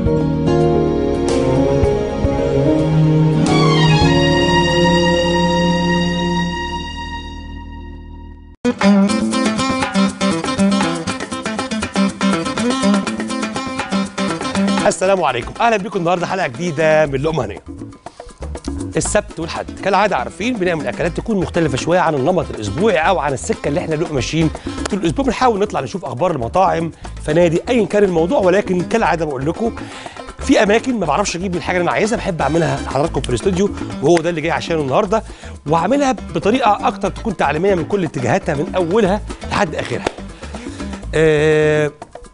السلام عليكم اهلا بكم النهارده حلقه جديده من لقمه هنيه السبت والحد كالعاده عارفين بنعمل اكلات تكون مختلفه شويه عن النمط الاسبوعي او عن السكه اللي احنا بنبقى ماشيين طول الاسبوع بنحاول نطلع نشوف اخبار المطاعم فنادي ايا كان الموضوع ولكن كالعاده بقول لكم في اماكن ما بعرفش اجيب الحاجه اللي انا عايزها بحب اعملها لحضراتكم في الاستوديو وهو ده اللي جاي عشانه النهارده وهعملها بطريقه اكتر تكون تعليميه من كل اتجاهاتها من اولها لحد اخرها. آه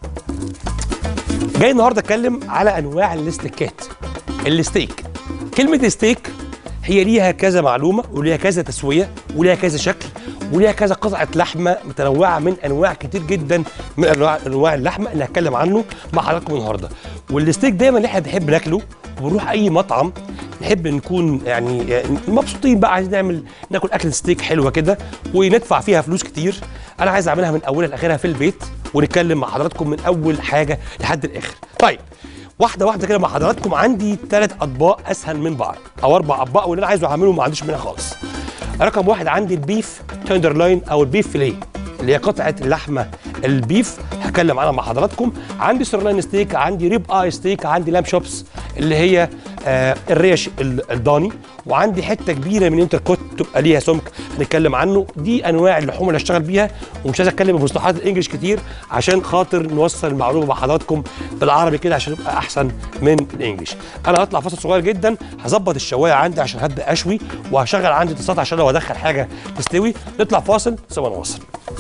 جاي النهارده اتكلم على انواع الاستيكات الستيك كلمه ستيك هي ليها كذا معلومه وليها كذا تسويه وليها كذا شكل وليها كذا قطعه لحمه متنوعه من انواع كتير جدا من انواع انواع اللحمه اللي هتكلم عنه مع حضراتكم النهارده والستيك دايما اللي احنا بنحب ناكله وبنروح اي مطعم نحب نكون يعني مبسوطين بقى عايزين نعمل ناكل اكله ستيك حلوه كده وندفع فيها فلوس كتير انا عايز اعملها من اولها لاخرها في البيت ونتكلم مع حضراتكم من اول حاجه لحد الاخر طيب واحده واحده كده مع حضراتكم عندي ثلاث اطباق اسهل من بعض او اربع اطباق واللي انا عايزه اعمله ما عنديش منها خالص رقم واحد عندي البيف تندرلاين او البيف فيليه اللي هي قطعه اللحمه البيف هتكلم عنها مع حضراتكم عندي سيرلاين ستيك عندي ريب اي ستيك عندي لام شوبس اللي هي آه الريش الضاني وعندي حته كبيره من انتركوت تبقى ليها سمك هنتكلم عنه دي انواع اللحوم اللي هشتغل بيها ومش عايز اتكلم بمصطلحات الانجليش كتير عشان خاطر نوصل المعلومه مع حضراتكم بالعربي كده عشان يبقى احسن من الانجليش انا هطلع فاصل صغير جدا هظبط الشوايه عندي عشان هبدا اشوي وهشغل عندي تصاط عشان لو ادخل حاجه تستوي نطلع فاصل ثم نواصل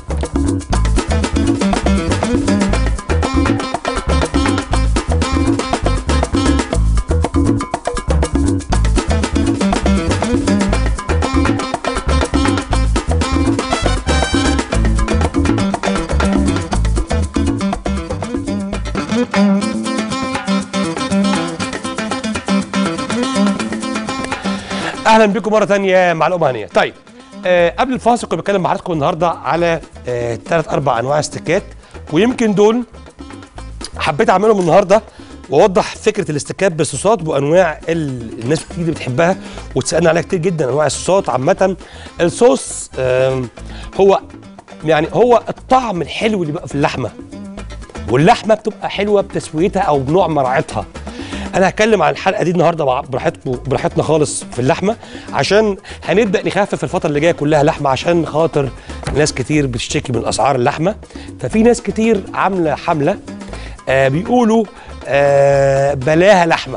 اهلا بكم مره ثانيه مع الامه هنيه طيب آه قبل الفاصل كنت بتكلم مع حضراتكم النهارده على ثلاث آه اربع انواع استكات ويمكن دول حبيت اعملهم النهارده واوضح فكره الاستكات بالصوصات وانواع الناس كتير بتحبها وتسالنا عليها كتير جدا انواع الصوصات عامه الصوص آه هو يعني هو الطعم الحلو اللي بقى في اللحمه واللحمه بتبقى حلوه بتسويتها او بنوع مرعتها انا هتكلم عن الحلقه دي النهارده براحتكم براحتنا خالص في اللحمه عشان هنبدا نخفف الفتره اللي جايه كلها لحمه عشان خاطر ناس كتير بتشتكي من اسعار اللحمه ففي ناس كتير عامله حمله آه بيقولوا آه بلاها لحمه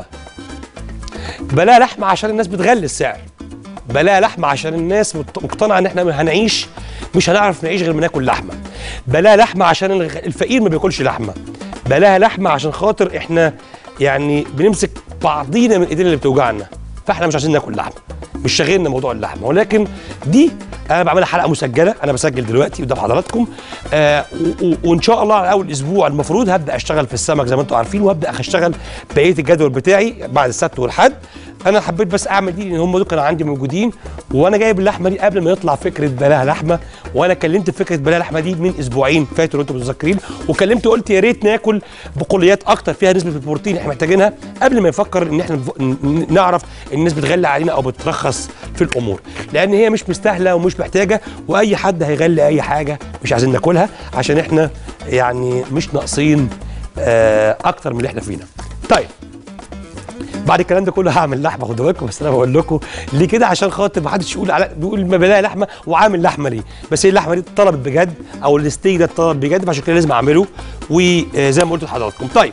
بلاها لحمه عشان الناس بتغلي السعر بلاها لحمه عشان الناس مقتنعه ان احنا هنعيش مش هنعرف نعيش غير ما ناكل لحمه بلاها لحمه عشان الفقير ما بياكلش لحمه بلاها لحمه عشان خاطر احنا يعني بنمسك بعضينا من ايدينا اللي بتوجعنا فاحنا مش عايزين ناكل لحمه مش شاغلنا موضوع اللحمه ولكن دي انا بعملها حلقه مسجله انا بسجل دلوقتي قدام حضراتكم آه وان شاء الله على اول اسبوع المفروض هبدا اشتغل في السمك زي ما انتم عارفين وابدا اشتغل بقيه الجدول بتاعي بعد السبت والحد انا حبيت بس اعمل دي لان هم دول كانوا عندي موجودين وانا جايب اللحمه دي قبل ما يطلع فكره بلاها لحمه وانا كلمت في فكره بلاها لحمه دي من اسبوعين فاتوا انتم متذكرين وكلمت وقلت يا ريت ناكل بقوليات اكتر فيها نسبه البروتين احنا محتاجينها قبل ما يفكر ان احنا نعرف ان الناس بتغلي علينا او بترخص في الامور لان هي مش مستاهله ومش محتاجه واي حد هيغلي اي حاجه مش عايزين ناكلها عشان احنا يعني مش ناقصين اكتر من اللي احنا فينا طيب بعد الكلام ده كله هعمل لحمه خدوا بالكم بس انا بقول لكم ليه كده عشان خاطر ما حدش يقول على بيقول ما بلاقي لحمه وعامل لحمه ليه بس هي اللحمه دي اتطلبت بجد او الستيك ده اتطلب بجد فعشان كده لازم اعمله وزي ما قلت لحضراتكم طيب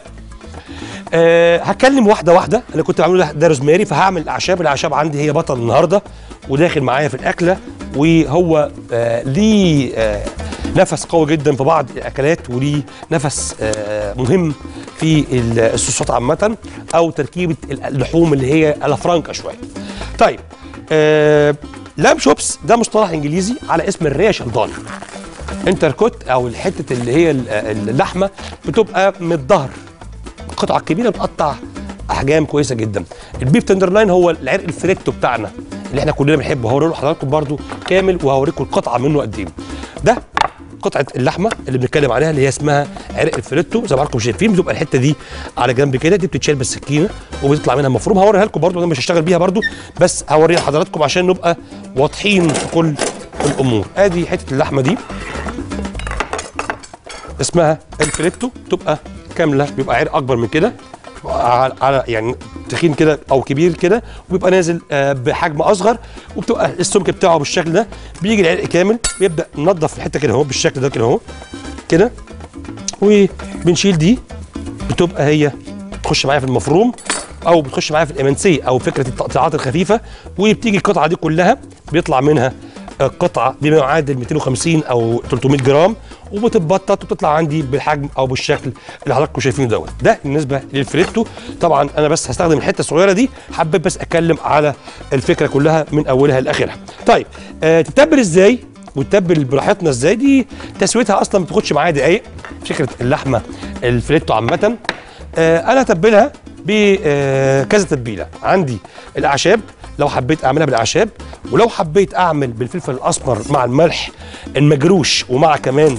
أه هتكلم واحده واحده انا كنت بعمله ده روزماري فهعمل الاعشاب الاعشاب عندي هي بطل النهارده وداخل معايا في الاكله وهو آه ليه آه نفس قوي جدا في بعض الاكلات وليه نفس آه مهم في الصوصات عامه او تركيبه اللحوم اللي هي الافرانكا شويه. طيب آه لام شوبس ده مصطلح انجليزي على اسم الريش الضاني. انتركوت او الحته اللي هي اللحمه بتبقى من الظهر قطعه كبيره بتقطع احجام كويسه جدا. البيف تندرلاين هو العرق الفريتو بتاعنا اللي احنا كلنا بنحبه هوريه لحضراتكم برده كامل وهوريكم القطعه منه قد ايه. ده قطعه اللحمه اللي بنتكلم عليها اللي هي اسمها عرق الفريتو زي ما حضراتكم شايفين بتبقى الحته دي على جنب كده دي بتتشال بالسكينه وبيطلع منها مفروم هوريها لكم برضو انا مش هشتغل بيها برضو بس هوريها لحضراتكم عشان نبقى واضحين في كل الامور ادي حته اللحمه دي اسمها الفريتو تبقى كامله بيبقى عرق اكبر من كده على على- يعني تخين كده او كبير كده وبيبقى نازل آه، بحجم اصغر وبتبقى السمك بتاعه بالشكل ده بيجي العرق كامل بيبدا ننضف الحته كده اهو بالشكل ده كده اهو كده وبنشيل دي بتبقى هي تخش معايا في المفروم او بتخش معايا في الامنسيه او فكره التقطيعات الخفيفه وبتيجي القطعه دي كلها بيطلع منها آه، قطعه بما يعادل 250 او 300 جرام وبتتبطط وبتطلع عندي بالحجم او بالشكل اللي حضراتكم شايفينه دوت ده بالنسبه للفريتو طبعا انا بس هستخدم الحته الصغيره دي حبيت بس اتكلم على الفكره كلها من اولها لاخرها طيب آه تتبل ازاي وتتبل براحتنا ازاي دي تسويتها اصلا ما بتاخدش معايا دقايق فكره اللحمه الفريتو عامه آه انا اتبلها بكذا تتبيله عندي الاعشاب لو حبيت اعملها بالاعشاب ولو حبيت اعمل بالفلفل الاسمر مع الملح المجروش ومع كمان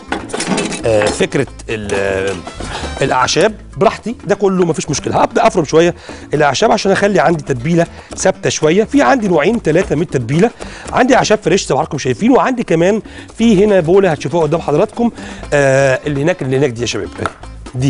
آه، فكره ال- آه، الاعشاب براحتي ده كله مفيش مشكله هبدا افرم شويه الاعشاب عشان اخلي عندي تتبيله ثابته شويه في عندي نوعين ثلاثه من التتبيله عندي اعشاب فريش زي ما حضراتكم شايفين وعندي كمان في هنا بوله هتشوفوها قدام حضراتكم آه اللي هناك اللي هناك دي يا شباب أهي، دي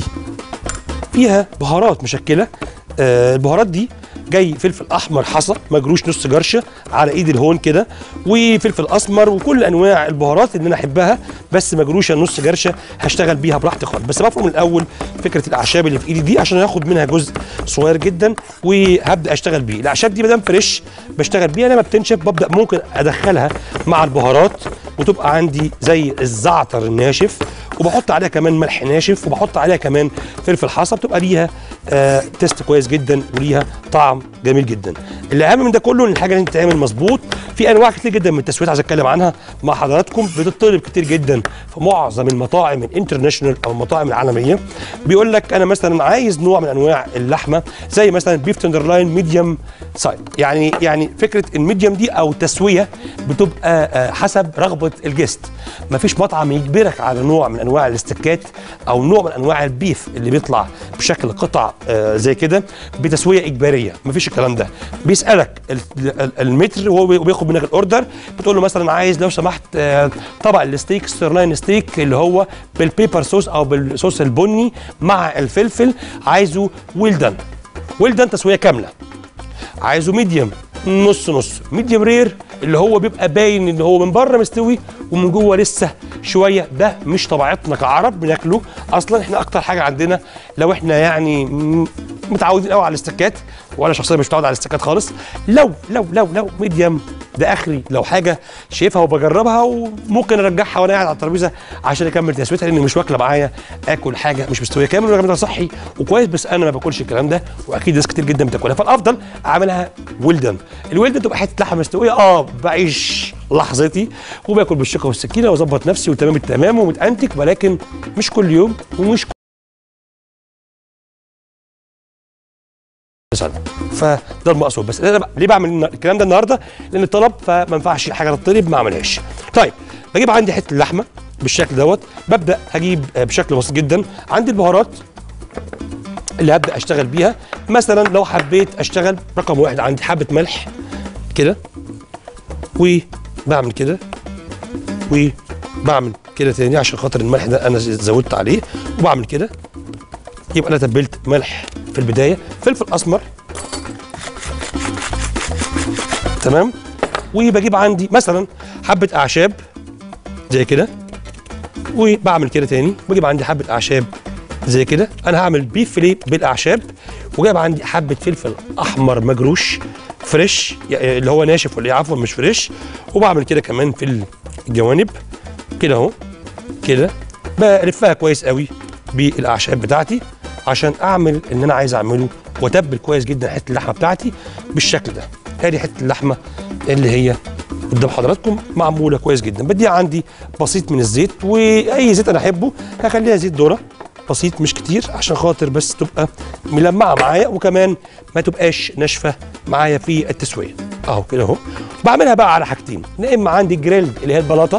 فيها بهارات مشكله آه البهارات دي جاي فلفل احمر حصى مجروش نص جرشه على ايد الهون كده وفلفل اسمر وكل انواع البهارات اللي انا احبها بس مجروشه نص جرشه هشتغل بيها براحتي خالص بس بفرم الاول فكره الاعشاب اللي في ايدي دي عشان هاخد منها جزء صغير جدا وهبدا اشتغل بيه الاعشاب دي مادام فريش بشتغل بيها لما بتنشف ببدا ممكن ادخلها مع البهارات وتبقى عندي زي الزعتر الناشف وبحط عليها كمان ملح ناشف وبحط عليها كمان فلفل حصى بتبقى ليها آه تيست كويس جدا وليها طعم جميل جدا اللي اهم من ده كله ان الحاجه اللي تتعمل مظبوط في انواع كتير جدا من التسويات عايز اتكلم عنها مع حضراتكم بتطلب كتير جدا في معظم المطاعم الانترناشونال او المطاعم العالميه بيقول لك انا مثلا عايز نوع من انواع اللحمه زي مثلا بيف تندرلاين ميديوم سايد يعني يعني فكره الميديوم دي او تسويه بتبقى آه، حسب رغبه الجست مفيش مطعم يجبرك على نوع من انواع الاستكات او نوع من انواع البيف اللي بيطلع بشكل قطع آه، زي كده بتسويه اجباريه مفيش الكلام ده بيسالك ال- ال- المتر وهو بي- وبياخد منك الاوردر بتقول له مثلا عايز لو سمحت آه، طبق الستيك ستيرلاين ستيك اللي هو بالبيبر صوص او بالصوص البني مع الفلفل عايزه ويل دان ويل دان تسويه كامله عايزه ميديوم نص نص ميديوم رير اللي هو بيبقى باين ان هو من بره مستوي ومن جوه لسه شويه ده مش طبيعتنا كعرب بناكله اصلا احنا اكتر حاجه عندنا لو احنا يعني م- متعودين قوي على الاستكات وانا شخصيا مش متعود على الاستكات خالص لو لو لو لو ميديوم ده اخري لو حاجه شايفها وبجربها وممكن ارجعها وانا قاعد على الترابيزه عشان اكمل تسويتها لان مش واكله معايا اكل حاجه مش مستويه كامل رغم إن ده صحي وكويس بس انا ما باكلش الكلام ده واكيد ناس كتير جدا بتاكلها فالافضل اعملها ويلدن الويلدن تبقى حته لحمه مستويه اه بعيش لحظتي وباكل بالشوكه والسكينه واظبط نفسي وتمام التمام ومتانتك ولكن مش كل يوم ومش سنه فده المقصود بس انا ب- ليه بعمل النا- الكلام ده النهارده لان الطلب فما ينفعش حاجه تطلب ما اعملهاش طيب بجيب عندي حته اللحمه بالشكل دوت ببدا هجيب آه، بشكل بسيط جدا عندي البهارات اللي هبدا اشتغل بيها مثلا لو حبيت اشتغل رقم واحد عندي حبه ملح كده وبعمل كده وبعمل كده تاني عشان خاطر الملح ده انا زودت عليه وبعمل كده يبقى انا تبلت ملح في البدايه فلفل اسمر تمام وبجيب عندي مثلا حبه اعشاب زي كده وبعمل كده تاني بجيب عندي حبه اعشاب زي كده انا هعمل بيف فيليه بالاعشاب وجايب عندي حبه فلفل احمر مجروش فريش يعني اللي هو ناشف ولا إيه، عفوا مش فريش وبعمل كده كمان في الجوانب كده اهو كده بلفها كويس قوي بالاعشاب بتاعتي عشان اعمل اللي انا عايز اعمله واتبل كويس جدا حته اللحمه بتاعتي بالشكل ده ادي حته اللحمه اللي هي قدام حضراتكم معموله كويس جدا بديها عندي بسيط من الزيت واي زيت انا احبه هخليها زيت ذره بسيط مش كتير عشان خاطر بس تبقى ملمعه معايا وكمان ما تبقاش ناشفه معايا في التسويه اهو كده اهو بعملها بقى على حاجتين يا اما عندي جريلد اللي هي البلاطه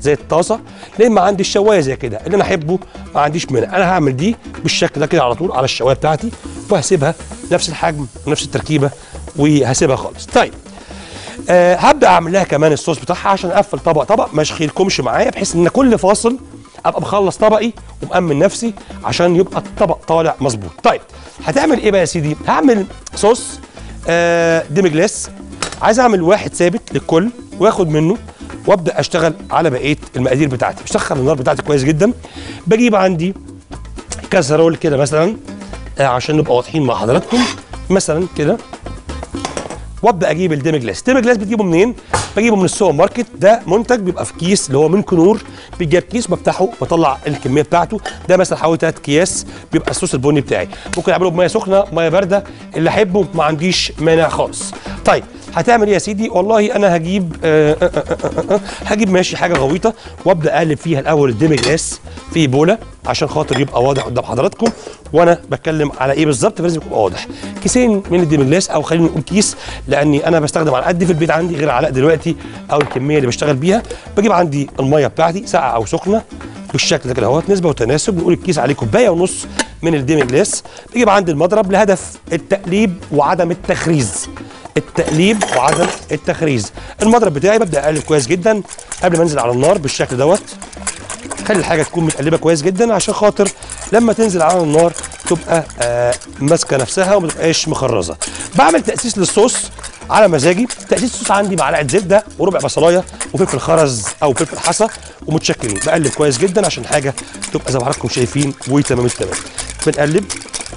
زي الطاسه لا اما عندي الشوايه زي كده اللي انا احبه ما عنديش مانع انا هعمل دي بالشكل ده كده على طول على الشوايه بتاعتي وهسيبها نفس الحجم ونفس التركيبه وهسيبها خالص طيب أه هبدا اعمل لها كمان الصوص بتاعها عشان اقفل طبق طبق ما اشخيلكمش معايا بحيث ان كل فاصل ابقى مخلص طبقي ومأمن نفسي عشان يبقى الطبق طالع مظبوط طيب هتعمل ايه بقى يا سيدي هعمل صوص آه ديمي جلاس عايز اعمل واحد ثابت للكل واخد منه وابدا اشتغل على بقيه المقادير بتاعتي بسخن النار بتاعتي كويس جدا بجيب عندي كاسرول كده مثلا آه عشان نبقى واضحين مع حضراتكم مثلا كده وابدا اجيب الديمي جلاس الديمي جلاس بتجيبه منين بجيبه من السوبر ماركت ده منتج بيبقى في كيس اللي هو من كنور بيجيب كيس بفتحه بطلع الكميه بتاعته ده مثلا حوالي 3 اكياس بيبقى الصوص البني بتاعي ممكن اعمله بميه سخنه ميه بارده اللي احبه ما عنديش مانع خالص طيب هتعمل ايه يا سيدي والله انا هجيب آه آه آه آه آه هجيب ماشي حاجه غويطه وابدا اقلب فيها الاول الديمي جلاس في بوله عشان خاطر يبقى واضح قدام حضراتكم وانا بتكلم على ايه بالظبط فلازم يبقى واضح كيسين من الديمي جلاس او خلينا نقول كيس لاني انا بستخدم على قد في البيت عندي غير علاء دلوقتي او الكميه اللي بشتغل بيها بجيب عندي الميه بتاعتي ساقعه او سخنه بالشكل ده كده اهوت نسبه وتناسب نقول الكيس عليه كوبايه ونص من الديمي جلاس بجيب عندي المضرب لهدف التقليب وعدم التخريز التقليب وعدم التخريز المضرب بتاعي ببدا اقلب كويس جدا قبل ما انزل على النار بالشكل دوت خلي الحاجه تكون متقلبه كويس جدا عشان خاطر لما تنزل على النار تبقى آه ماسكه نفسها وما تبقاش مخرزه بعمل تاسيس للصوص على مزاجي تاسيس الصوص عندي معلقه زبده وربع بصلايه وفلفل خرز او فلفل حصى ومتشكلين بقلب كويس جدا عشان حاجه تبقى زي ما حضراتكم شايفين وتمام التمام بنقلب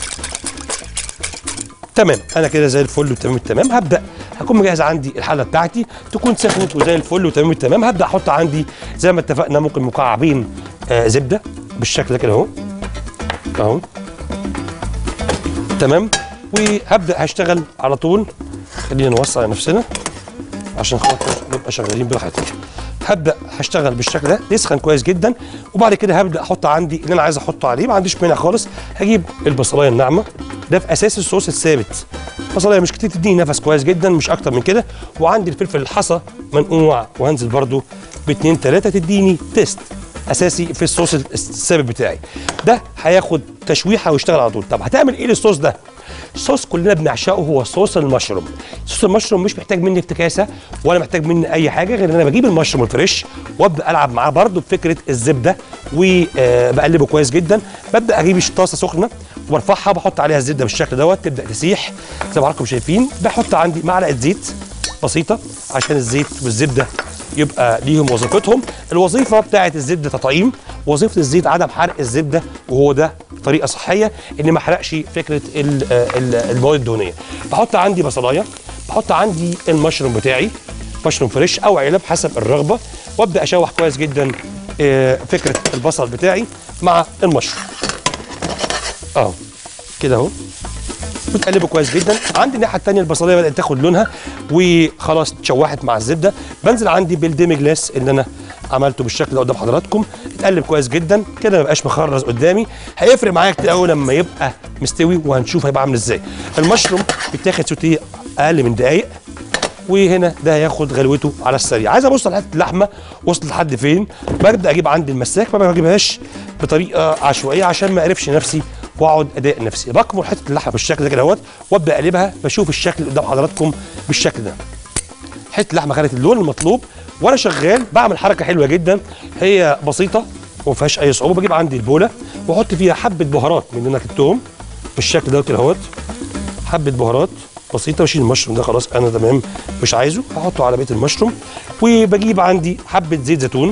تمام انا كده زي الفل وتمام التمام هبدا هكون مجهز عندي الحله بتاعتي تكون سخنت وزي الفل وتمام التمام هبدا احط عندي زي ما اتفقنا ممكن مكعبين آه زبده بالشكل ده كده اهو اهو تمام وهبدا هشتغل على طول خلينا نوسع نفسنا عشان خاطر نبقى شغالين براحتنا هبدا هشتغل بالشكل ده يسخن كويس جدا وبعد كده هبدا احط عندي اللي انا عايز احطه عليه ما عنديش مانع خالص هجيب البصلايه الناعمه ده في اساس الصوص الثابت بصلايه مش كتير تديني نفس كويس جدا مش اكتر من كده وعندي الفلفل الحصى منقوع وهنزل برده باتنين تلاته تديني تيست اساسي في الصوص الثابت بتاعي ده هياخد تشويحه ويشتغل على طول طب هتعمل ايه للصوص ده الصوص كلنا بنعشقه هو صوص المشروم صوص المشروم مش محتاج مني افتكاسه ولا محتاج مني اي حاجه غير ان انا بجيب المشروم الفريش وابدا العب معاه برده بفكره الزبده وبقلبه كويس جدا ببدا اجيب طاسه سخنه وبرفعها بحط عليها الزبده بالشكل دوت تبدا تسيح زي ما حضراتكم شايفين بحط عندي معلقه زيت بسيطه عشان الزيت والزبده يبقى ليهم وظيفتهم الوظيفه بتاعه الزبده تطعيم وظيفه الزيت عدم حرق الزبده وهو ده طريقه صحيه ان ما احرقش فكره المواد الدهنيه بحط عندي بصلايه بحط عندي المشروم بتاعي مشروم فريش او علب حسب الرغبه وابدا اشوح كويس جدا فكره البصل بتاعي مع المشروم اهو كده اهو بتقلبه كويس جدا عندي الناحيه الثانيه البصليه بدات تاخد لونها وخلاص اتشوحت مع الزبده بنزل عندي بالديمي جلاس اللي انا عملته بالشكل ده قدام حضراتكم اتقلب كويس جدا كده ما يبقاش مخرز قدامي هيفرق معايا كتير قوي لما يبقى مستوي وهنشوف هيبقى عامل ازاي المشروم بيتاخد سوتيه اقل من دقائق وهنا ده هياخد غلوته على السريع عايز ابص على حته اللحمه وصلت لحد فين ببدا اجيب عندي المساك ما بجيبهاش بطريقه عشوائيه عشان ما اعرفش نفسي واقعد اداء نفسي بكمر حته اللحمه بالشكل ده كده اهوت وابدا اقلبها بشوف الشكل قدام حضراتكم بالشكل ده حته اللحمه خدت اللون المطلوب وانا شغال بعمل حركه حلوه جدا هي بسيطه وما فيهاش اي صعوبه بجيب عندي البوله واحط فيها حبه بهارات من اللي انا كتبتهم بالشكل ده كده اهوت حبه بهارات بسيطه واشيل المشروم ده خلاص انا تمام مش عايزه هحطه على بقيه المشروم وبجيب عندي حبه زيت زيتون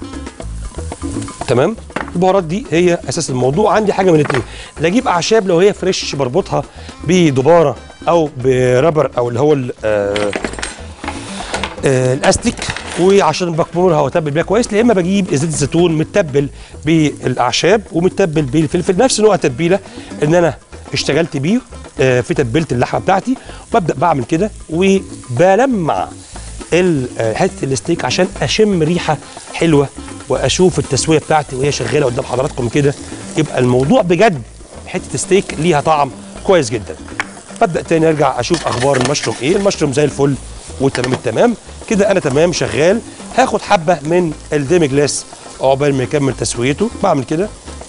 تمام البهارات دي هي اساس الموضوع عندي حاجه من الاثنين لا اجيب اعشاب لو هي فريش بربطها بدباره او برابر او اللي هو آه آه الاستيك وعشان بكمرها واتبل بيها كويس يا اما بجيب زيت الزيتون متبل بالاعشاب ومتبل بالفلفل نفس نوع التتبيله ان انا اشتغلت بيه آه في تتبيله اللحمه بتاعتي وببدا بعمل كده وبلمع حته الستيك عشان اشم ريحه حلوه واشوف التسويه بتاعتي وهي شغاله قدام حضراتكم كده يبقى الموضوع بجد حته ستيك ليها طعم كويس جدا ببدا تاني ارجع اشوف اخبار المشروم ايه المشروم زي الفل وتمام التمام كده انا تمام شغال هاخد حبه من الديمي جلاس عقبال ما يكمل تسويته بعمل كده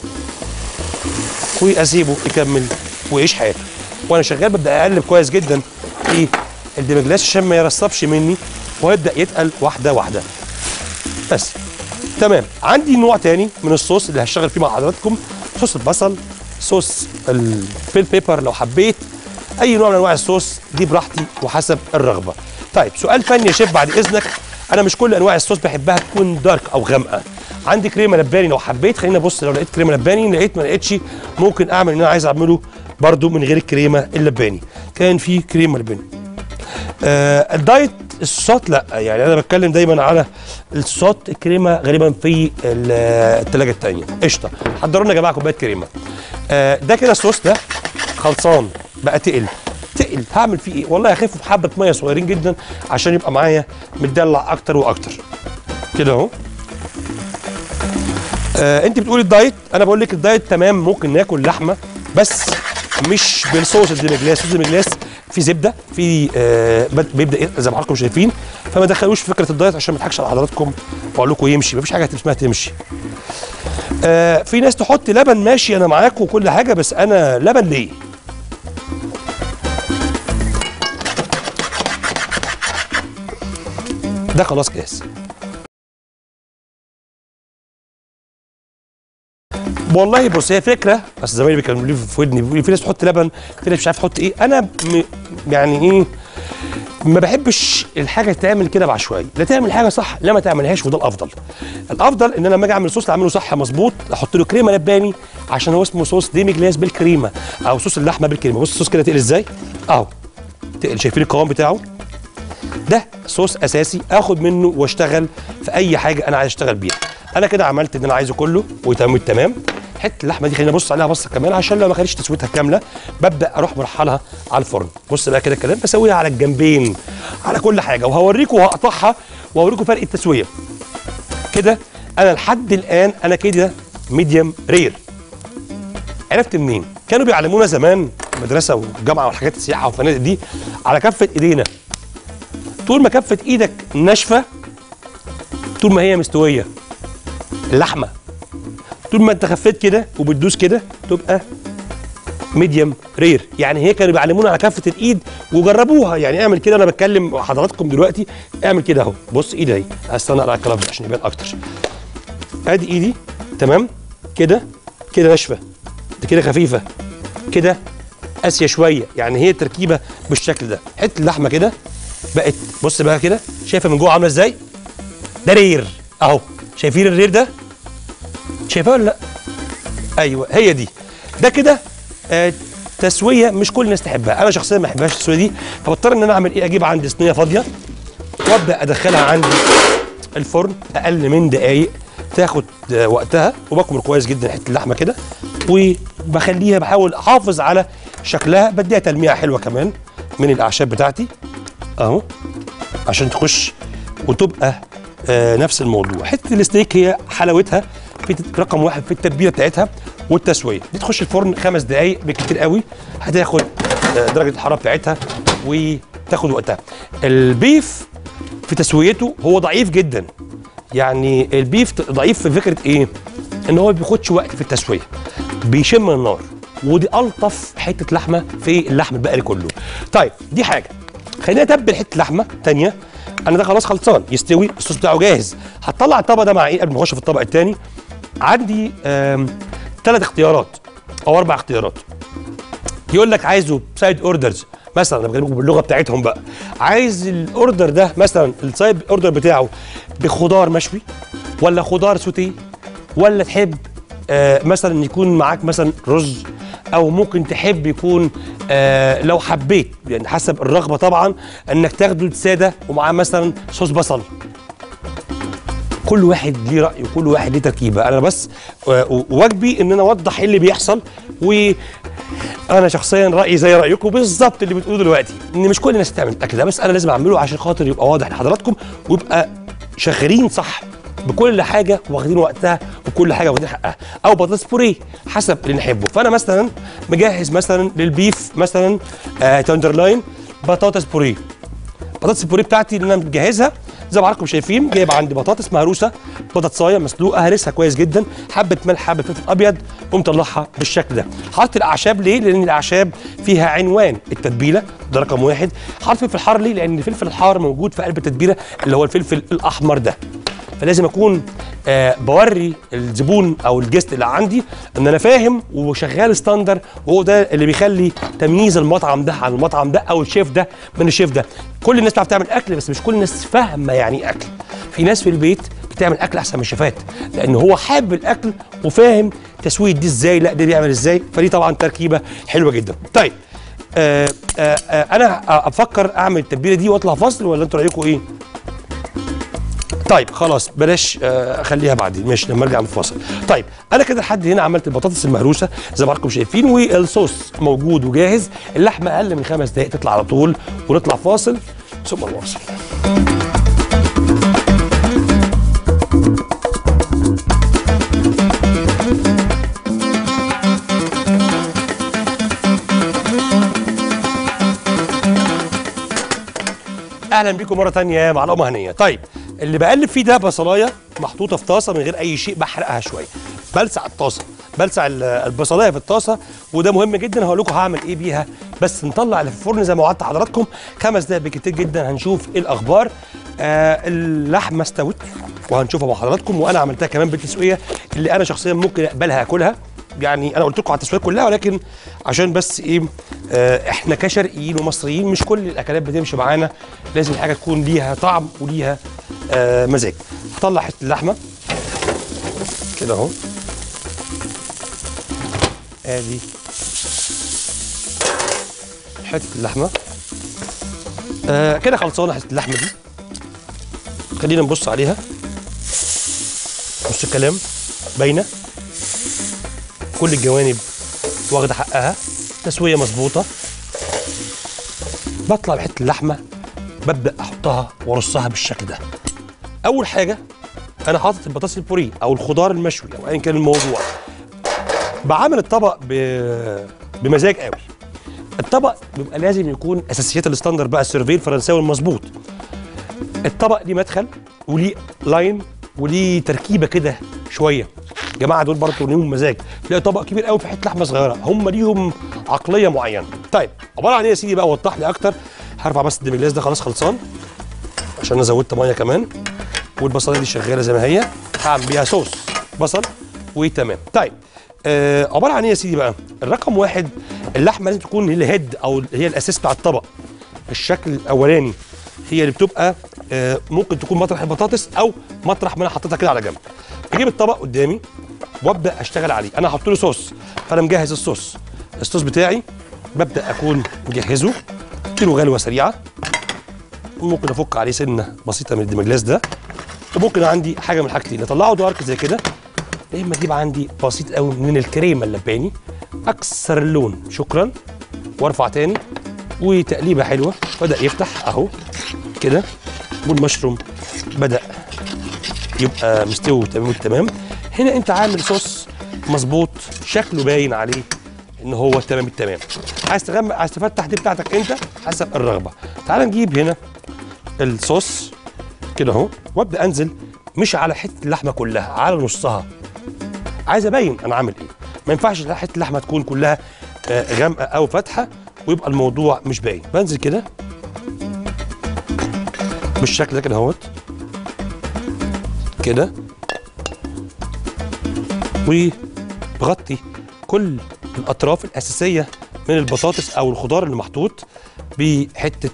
واسيبه يكمل ويعيش حياته وانا شغال ببدا اقلب كويس جدا في الديمي جلاس عشان ما يرصبش مني ويبدا يتقل واحده واحده بس تمام عندي نوع تاني من الصوص اللي هشتغل فيه مع حضراتكم صوص البصل صوص البيل بيبر لو حبيت اي نوع من انواع الصوص دي براحتي وحسب الرغبه طيب سؤال فني يا شيف بعد اذنك انا مش كل انواع الصوص بحبها تكون دارك او غامقه عندي كريمه لباني لو حبيت خلينا ابص لو لقيت كريمه لباني لقيت ما لقيتش ممكن اعمل ان انا عايز اعمله برضو من غير الكريمه اللباني كان في كريمه لباني آه الدايت الصوصات لا يعني انا بتكلم دايما على الصوصات الكريمه غالبا في ال- التلاجة التانية قشطه حضروا لنا يا جماعه كوبايه كريمه آه ده كده الصوص ده خلصان بقى تقل تقل هعمل فيه ايه والله هخفه بحبه ميه صغيرين جدا عشان يبقى معايا متدلع اكتر واكتر كده اهو آه انت بتقولي الدايت انا بقول لك الدايت تمام ممكن ناكل لحمه بس مش بالصوص الديمجلاس صوص الديمجلاس في زبده في آه بد- بيبدا ي- زي ما حضراتكم شايفين فما تدخلوش في فكره الدايت عشان ما اضحكش على حضراتكم واقول لكم يمشي مفيش حاجه اسمها تمشي آه في ناس تحط لبن ماشي انا معاكم وكل حاجه بس انا لبن ليه ده خلاص جاهز والله بص هي فكره بس زمايلي كانوا لي في ودني بيقولوا لي في ناس تحط لبن في ناس مش عارف تحط ايه انا م... يعني ايه ما بحبش الحاجه تعمل كده بعشوائي لا تعمل حاجه صح لا ما تعملهاش وده الافضل الافضل ان انا لما اجي اعمل صوص اعمله صح مظبوط احط له كريمه لباني عشان هو اسمه صوص ديمي جلاس بالكريمه او صوص اللحمه بالكريمه بص الصوص كده تقل ازاي اهو تقل شايفين القوام بتاعه ده صوص اساسي اخد منه واشتغل في اي حاجه انا عايز اشتغل بيها انا كده عملت اللي انا عايزه كله وتمام التمام حته اللحمه دي خلينا نبص عليها بصه كمان عشان لو ما خدتش تسويتها كامله ببدا اروح مرحلها على الفرن بص بقى كده الكلام بسويها على الجنبين على كل حاجه وهوريكم وهقطعها وهوريكم فرق التسويه كده انا لحد الان انا كده ميديوم رير عرفت منين كانوا بيعلمونا زمان مدرسه وجامعه والحاجات السياحه والفنادق دي على كفه ايدينا طول ما كفه ايدك ناشفه طول ما هي مستويه اللحمه طول ما انت خفيت كده وبتدوس كده تبقى ميديوم رير يعني هي كانوا بيعلمونا على كفه الايد وجربوها يعني اعمل كده انا بتكلم حضراتكم دلوقتي اعمل كده اهو بص ايدي اهي استنى اقرا الكلام ده عشان يبان اكتر ادي ايدي تمام كده كده ناشفه دي كده خفيفه كده قاسيه شويه يعني هي التركيبه بالشكل ده حته اللحمه كده بقت بص بقى كده شايفه من جوه عامله ازاي ده رير اهو شايفين الرير ده شايفاه ولا لا ايوه هي دي ده كده آه تسويه مش كل الناس تحبها انا شخصيا ما بحبهاش التسويه دي فبضطر ان انا اعمل ايه اجيب عندي صينيه فاضيه وابدا ادخلها عندي الفرن اقل من دقايق تاخد آه، وقتها وبكمر كويس جدا حته اللحمه كده وبخليها بحاول احافظ على شكلها بديها تلميعه حلوه كمان من الاعشاب بتاعتي اهو عشان تخش وتبقى آه نفس الموضوع حته الستيك هي حلاوتها في تت- رقم واحد في التتبيله بتاعتها والتسويه دي تخش الفرن خمس دقائق بالكتير قوي هتاخد آه درجه الحراره بتاعتها وتاخد وقتها البيف في تسويته هو ضعيف جدا يعني البيف ت- ضعيف في فكره ايه ان هو ما بياخدش وقت في التسويه بيشم النار ودي الطف حته لحمه في اللحم البقري كله طيب دي حاجه خلينا اتبل حته لحمه تانية انا ده خلاص خلصان يستوي الصوص بتاعه جاهز هتطلع الطبق ده مع ايه قبل ما اخش في الطبق التاني عندي ثلاث اختيارات او اربع اختيارات يقول لك عايزه سايد اوردرز مثلا انا بكلمكم باللغه بتاعتهم بقى عايز الاوردر ده مثلا السايد اوردر بتاعه بخضار مشوي ولا خضار سوتيه ولا تحب آه مثلا يكون معاك مثلا رز او ممكن تحب يكون آه لو حبيت يعني حسب الرغبه طبعا انك تاخده ساده ومعاه مثلا صوص بصل كل واحد ليه راي وكل واحد ليه تركيبه انا بس آه، واجبي ان انا اوضح ايه اللي بيحصل وانا شخصيا رايي زي رايكم بالظبط اللي بتقولوا دلوقتي ان مش كل الناس تعمل الاكل ده بس انا لازم اعمله عشان خاطر يبقى واضح لحضراتكم ويبقى شغالين صح بكل حاجه واخدين وقتها وكل حاجه واخدين حقها او بطاطس بوريه حسب اللي نحبه فانا مثلا مجهز مثلا للبيف مثلا آه تندرلاين بطاطس بوريه البطاطس البوريه بتاعتي اللي انا مجهزها زي ما حضراتكم شايفين جايب عندي بطاطس مهروسه بطاطسايه مسلوقه هرسها كويس جدا حبه ملح حبه فلفل ابيض ومطلعها بالشكل ده حاطط الاعشاب ليه لان الاعشاب فيها عنوان التتبيله ده رقم واحد حاطط فلفل حار ليه لان الفلفل الحار موجود في قلب التتبيله اللي هو الفلفل الاحمر ده فلازم اكون آه بوري الزبون او الجست اللي عندي ان انا فاهم وشغال ستاندر وهو ده اللي بيخلي تمييز المطعم ده عن المطعم ده او الشيف ده من الشيف ده كل الناس بتعرف تعمل اكل بس مش كل الناس فاهمه يعني ايه اكل في ناس في البيت بتعمل اكل احسن من الشيفات لان هو حابب الاكل وفاهم تسويه دي ازاي لا ده بيعمل ازاي فدي طبعا تركيبه حلوه جدا طيب آه آه آه انا افكر اعمل التتبيله دي واطلع فاصل ولا انتوا رايكم ايه طيب خلاص بلاش آه، اخليها بعدين ماشي لما ارجع من الفاصل طيب انا كده لحد هنا عملت البطاطس المهروسه زي ما حضراتكم شايفين والصوص موجود وجاهز اللحمه اقل من خمس دقائق تطلع على طول ونطلع فاصل ثم نواصل اهلا بيكم مره تانية مع لقمه هنيه طيب اللي بقلب فيه ده بصلايه محطوطه في طاسه من غير اي شيء بحرقها شويه بلسع الطاسه بلسع ال- البصلايه في الطاسه وده مهم جدا هقول لكم هعمل ايه بيها بس نطلع اللي في الفرن زي ما وعدت حضراتكم خمس دقايق بكتير جدا هنشوف ايه الاخبار آه اللحمه استوت وهنشوفها مع حضراتكم وانا عملتها كمان بالتسويه اللي انا شخصيا ممكن اقبلها اكلها يعني انا قلت لكم على التسويه كلها ولكن عشان بس ايه آه احنا كشرقيين ومصريين مش كل الاكلات بتمشي معانا لازم الحاجه تكون ليها طعم وليها آه مزاج هطلع حته اللحمه كده اهو ادي حته اللحمه آه كده خلصانه حته اللحمه دي خلينا نبص عليها بص الكلام باينه كل الجوانب واخده حقها تسويه مظبوطه بطلع بحته اللحمه ببدا احطها وارصها بالشكل ده اول حاجه انا حاطط البطاطس البوريه او الخضار المشوي او ايا كان الموضوع بعمل الطبق ب... بمزاج قوي الطبق بيبقى لازم يكون اساسيات الستاندر بقى السيرفي الفرنساوي المظبوط الطبق ليه مدخل وليه لاين وليه تركيبه كده شويه الجماعه دول برضه ليهم مزاج تلاقي طبق كبير قوي في حته لحمه صغيره هم ليهم عقليه معينه طيب عباره عن ايه يا سيدي بقى وضح لي اكتر هرفع بس الدمجلاس ده خلاص خلصان عشان انا زودت ميه كمان والبصله دي شغاله زي ما هي هعمل بيها صوص بصل وتمام طيب آه عباره عن ايه يا سيدي بقى الرقم واحد اللحمه لازم تكون هي الهيد او هي الاساس بتاع الطبق الشكل الاولاني هي اللي بتبقى آه ممكن تكون مطرح البطاطس او مطرح ما انا حطيتها كده على جنب اجيب الطبق قدامي وابدا اشتغل عليه انا هحط له صوص فانا مجهز الصوص الصوص بتاعي ببدا اكون مجهزه اديله غلوه سريعه وممكن افك عليه سنه بسيطه من الدمجلاس ده وممكن عندي حاجه من الحاجتين اطلعه دارك زي كده يا اما اجيب عندي بسيط قوي من الكريمه اللباني اكسر اللون شكرا وارفع تاني وتقليبه حلوه بدا يفتح اهو كده والمشروم بدا يبقى مستوي تمام التمام هنا انت عامل صوص مظبوط شكله باين عليه ان هو تمام التمام عايز تغمق عايز تفتح دي بتاعتك انت حسب الرغبه تعال نجيب هنا الصوص كده اهو وابدا انزل مش على حته اللحمه كلها على نصها عايز ابين انا عامل ايه ما ينفعش حته اللحمه تكون كلها آه، غامقه او فاتحه ويبقى الموضوع مش باين بنزل كده بالشكل ده كده اهوت كده وبغطي كل الاطراف الاساسيه من البطاطس او الخضار اللي محطوط بحته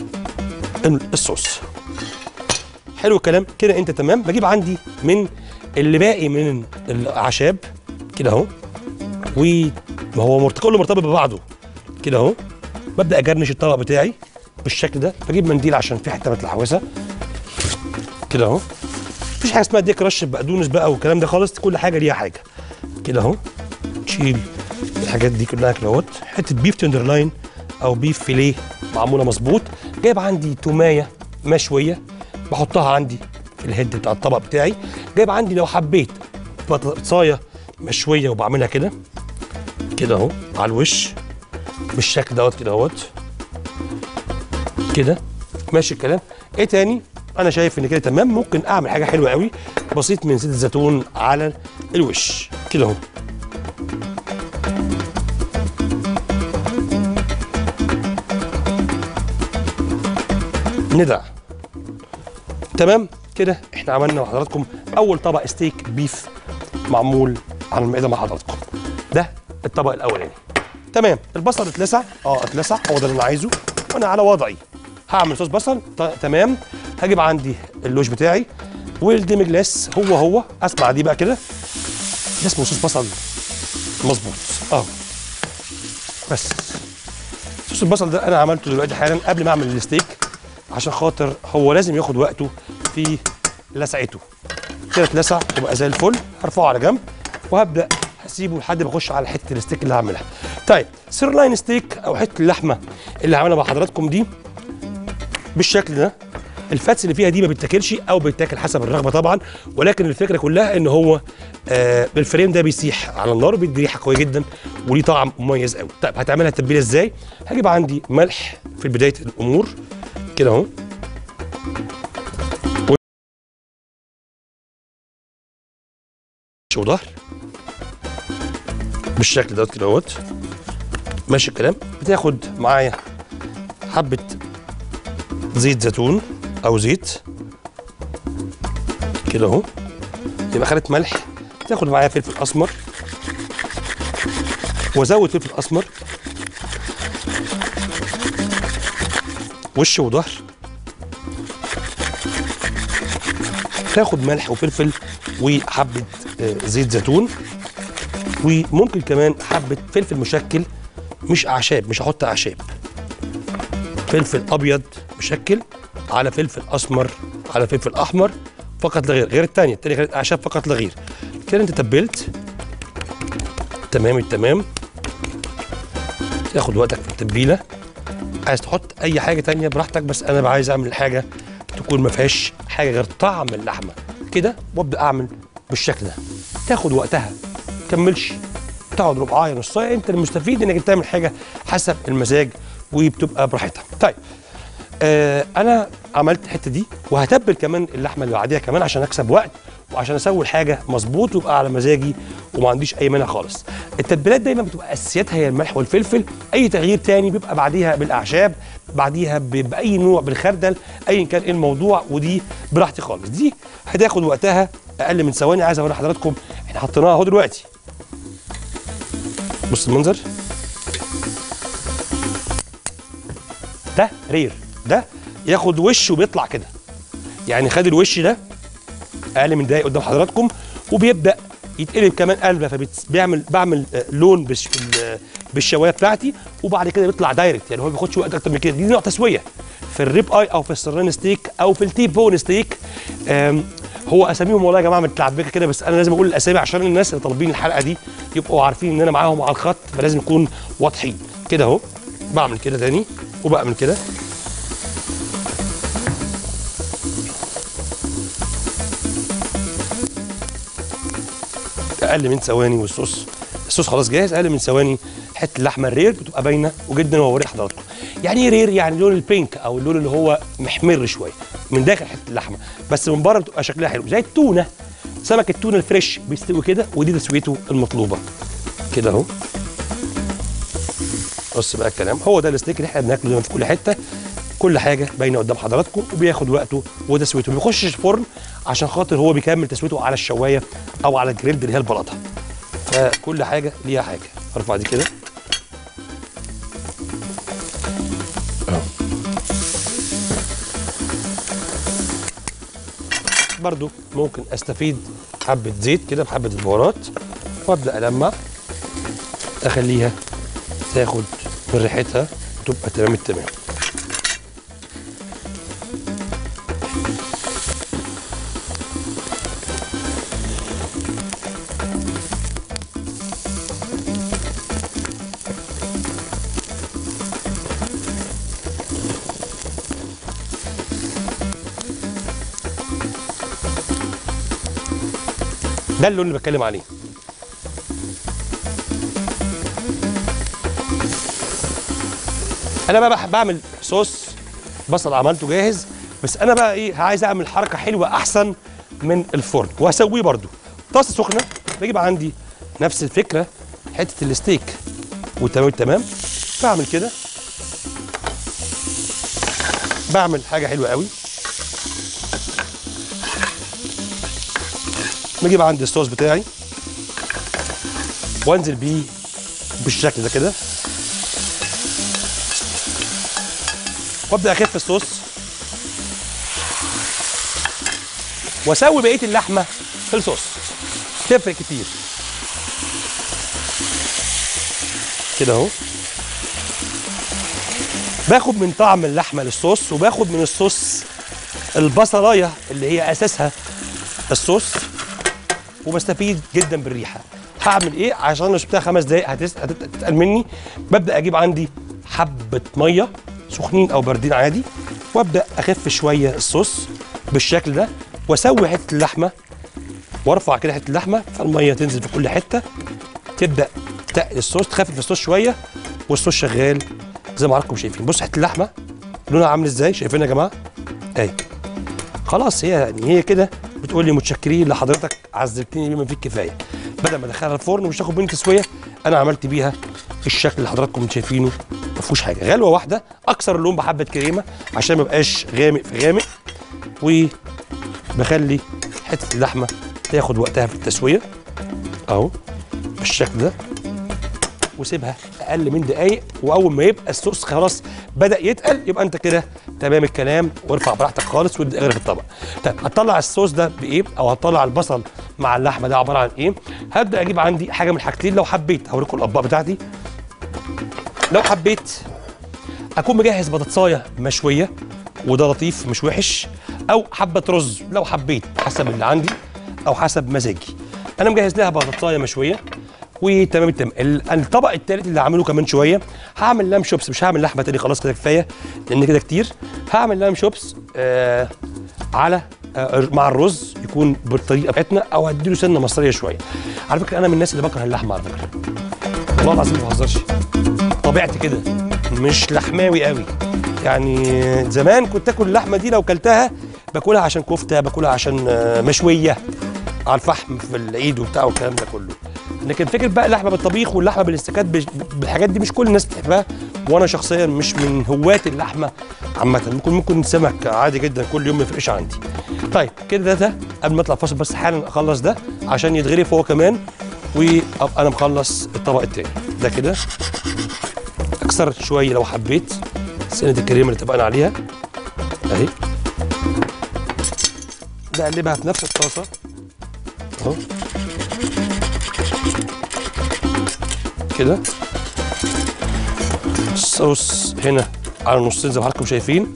الصوص حلو الكلام كده انت تمام بجيب عندي من اللي باقي من الاعشاب كده اهو وما هو مرت- كله مرتبط ببعضه كده اهو ببدا اجرنش الطبق بتاعي بالشكل ده بجيب منديل عشان في حته متلحوسه كده اهو مفيش حاجه اسمها ديك رش بقدونس بقى والكلام ده خالص كل حاجه ليها حاجه كده اهو تشيل الحاجات دي كلها كده اهوت حته بيف تندرلاين او بيف فيليه معموله مظبوط جايب عندي تومايه مشويه بحطها عندي في الهيد بتاع الطبق بتاعي جايب عندي لو حبيت بطاطسايه مشويه وبعملها كده كده اهو على الوش بالشكل دوت كده اهوت كده ماشي الكلام ايه تاني انا شايف ان كده تمام ممكن اعمل حاجه حلوه قوي بسيط من زيت الزيتون على الوش كده اهو ندع تمام كده احنا عملنا مع حضراتكم اول طبق ستيك بيف معمول على المائده مع حضراتكم ده الطبق الاولاني تمام البصل اتلسع اه اتلسع هو ده اللي انا عايزه وانا على وضعي هعمل صوص بصل ط- تمام هجيب عندي اللوش بتاعي والديمي جلاس هو هو اسمع دي بقى كده ده اسمه صوص بصل مظبوط اه بس صوص البصل ده انا عملته دلوقتي حالا قبل ما اعمل الستيك عشان خاطر هو لازم ياخد وقته في لسعته كده اتلسع وبقى زي الفل هرفعه على جنب وهبدا هسيبه لحد ما اخش على حته الستيك اللي هعملها طيب سيرلاين ستيك او حته اللحمه اللي هعملها مع حضراتكم دي بالشكل ده الفاتس اللي فيها دي ما بتتاكلش او بيتاكل حسب الرغبه طبعا ولكن الفكره كلها ان هو آه الفريم ده بيسيح على النار وبيدي ريحه قويه جدا وليه طعم مميز قوي طيب هتعملها التتبيله ازاي هجيب عندي ملح في بدايه الامور كده اهو وش وظهر بالشكل دوت كده اهوت ماشي الكلام بتاخد معايا حبه زيت زيتون او زيت كده اهو يبقى خدت ملح تاخد معايا فلفل اسمر وازود فلفل اسمر وش وظهر تاخد ملح وفلفل وحبه آه، زيت زيتون وممكن كمان حبه فلفل مشكل مش اعشاب مش هحط اعشاب فلفل ابيض مشكل على فلفل اسمر على فلفل احمر فقط لا غير غير الثانيه الثانيه كانت اعشاب فقط لا غير كده انت تبلت تمام التمام تاخد وقتك في التتبيله عايز تحط اي حاجه تانية براحتك بس انا بقى عايز اعمل حاجه تكون ما فيهاش حاجه غير طعم اللحمه كده وابدا اعمل بالشكل ده تاخد وقتها كملش تقعد ربعايه نص ساعه انت المستفيد انك تعمل حاجه حسب المزاج وبتبقى براحتها طيب آه انا عملت الحته دي وهتبل كمان اللحمه اللي بعديها كمان عشان اكسب وقت وعشان اسوي الحاجه مظبوط ويبقى على مزاجي وما عنديش اي مانع خالص التتبيلات دايما بتبقى اساسياتها هي الملح والفلفل اي تغيير تاني بيبقى بعديها بالاعشاب بعديها ب- باي نوع بالخردل ايا كان ايه الموضوع ودي براحتي خالص دي هتاخد وقتها اقل من ثواني عايز اقول لحضراتكم احنا حطيناها اهو دلوقتي بص المنظر ده رير ده ياخد وش وبيطلع كده يعني خد الوش ده اقل من دقايق قدام حضراتكم وبيبدا يتقلب كمان قلبه فبيعمل بعمل آه، لون بالش بال- بالشوايه بتاعتي وبعد كده بيطلع دايركت يعني هو ما بياخدش وقت اكتر من كده دي نوع تسويه في الريب اي او في السران ستيك او في التيب بون ستيك آم، هو اساميهم والله يا جماعه متلعبكه كده بس انا لازم اقول الاسامي عشان الناس اللي طالبين الحلقه دي يبقوا عارفين ان انا معاهم على الخط فلازم نكون واضحين كده اهو بعمل كده تاني وبعمل كده اقل من ثواني والصوص الصوص خلاص جاهز اقل من ثواني حته اللحمه الرير بتبقى باينه وجدا ووري حضراتكم يعني ايه رير يعني لون البينك او اللون اللي هو محمر شويه من داخل حته اللحمه بس من بره بتبقى شكلها حلو زي التونه سمك التونه الفريش بيستوي كده ودي تسويته المطلوبه كده اهو بص بقى الكلام هو ده الستيك اللي احنا بناكله دايما في كل حته كل حاجه باينه قدام حضراتكم وبياخد وقته وتسويته ما بيخشش فرن عشان خاطر هو بيكمل تسويته على الشوايه او على الجريل اللي هي البلاطه فكل حاجه ليها حاجه ارفع دي كده أهو. برضو ممكن استفيد حبه زيت كده بحبه البهارات وابدا المع اخليها تاخد من ريحتها وتبقى تمام التمام ده اللون اللي بتكلم عليه انا بقى بح- بعمل صوص بصل عملته جاهز بس انا بقى ايه عايز اعمل حركه حلوه احسن من الفرن وهسويه برده طاسه سخنه بجيب عندي نفس الفكره حته الستيك وتمام تمام بعمل كده بعمل حاجه حلوه قوي بجيب عندي الصوص بتاعي وانزل بيه بالشكل ده كده وابدا اخف الصوص واسوي بقيه اللحمه في الصوص تفرق كتير كده اهو باخد من طعم اللحمه للصوص وباخد من الصوص البصلايه اللي هي اساسها الصوص وبستفيد جدا بالريحه هعمل ايه عشان لو سبتها خمس دقايق هتس- هتت- هتتقل مني ببدا اجيب عندي حبه ميه سخنين او باردين عادي وابدا اخف شويه الصوص بالشكل ده واسوي حته اللحمه وارفع كده حته اللحمه فالميه تنزل في كل حته تبدا تقل الصوص تخفف الصوص شويه والصوص شغال زي ما حضراتكم شايفين بص حته اللحمه لونها عامل ازاي شايفين يا جماعه اهي خلاص هي يعني هي كده بتقول لي متشكرين لحضرتك عزلتني بما فيه الكفايه بدل ما ادخلها الفرن ومش تاخد مني تسويه انا عملت بيها الشكل اللي حضراتكم شايفينه ما فيهوش حاجه غلوه واحده اكسر اللون بحبه كريمه عشان ما يبقاش غامق في غامق وبخلي حته اللحمه تاخد وقتها في التسويه اهو بالشكل ده وسيبها اقل من دقايق واول ما يبقى الصوص خلاص بدا يتقل يبقى انت كده تمام الكلام وارفع براحتك خالص وابدا اغرف الطبق طيب هتطلع الصوص ده بايه او هتطلع البصل مع اللحمه ده عباره عن ايه هبدا اجيب عندي حاجه من الحاجتين لو حبيت هوريكم الاطباق بتاعتي لو حبيت اكون مجهز بطاطسايه مشويه وده لطيف مش وحش او حبه رز لو حبيت حسب اللي عندي او حسب مزاجي انا مجهز لها بطاطسايه مشويه وتمام التمام ال- الطبق الثالث اللي هعمله كمان شويه هعمل لام شوبس مش هعمل لحمه تاني خلاص كده كفايه لان كده كتير هعمل لام شوبس آه على آه مع الرز يكون بالطريقه بتاعتنا او هديله سنه مصريه شويه على فكره انا من الناس اللي بكره اللحمه على فكره والله العظيم ما بهزرش طبيعتي كده مش لحماوي قوي يعني زمان كنت اكل اللحمه دي لو كلتها باكلها عشان كفته باكلها عشان آه، مشويه على الفحم في العيد وبتاع والكلام ده كله لكن فكره بقى اللحمه بالطبيخ واللحمه بالاستكات بش- بالحاجات دي مش كل الناس بتحبها وانا شخصيا مش من هواة اللحمه عامه ممكن ممكن سمك عادي جدا كل يوم ما يفرقش عندي طيب كده ده, ده قبل ما اطلع فاصل بس حالا اخلص ده عشان يتغرف هو كمان وابقى انا مخلص الطبق التاني ده كده اكسر شويه لو حبيت سنه الكريمه اللي اتفقنا عليها اهي بقلبها في نفس الطاسه اهو كده الصوص هنا على نصين زي ما حضراتكم شايفين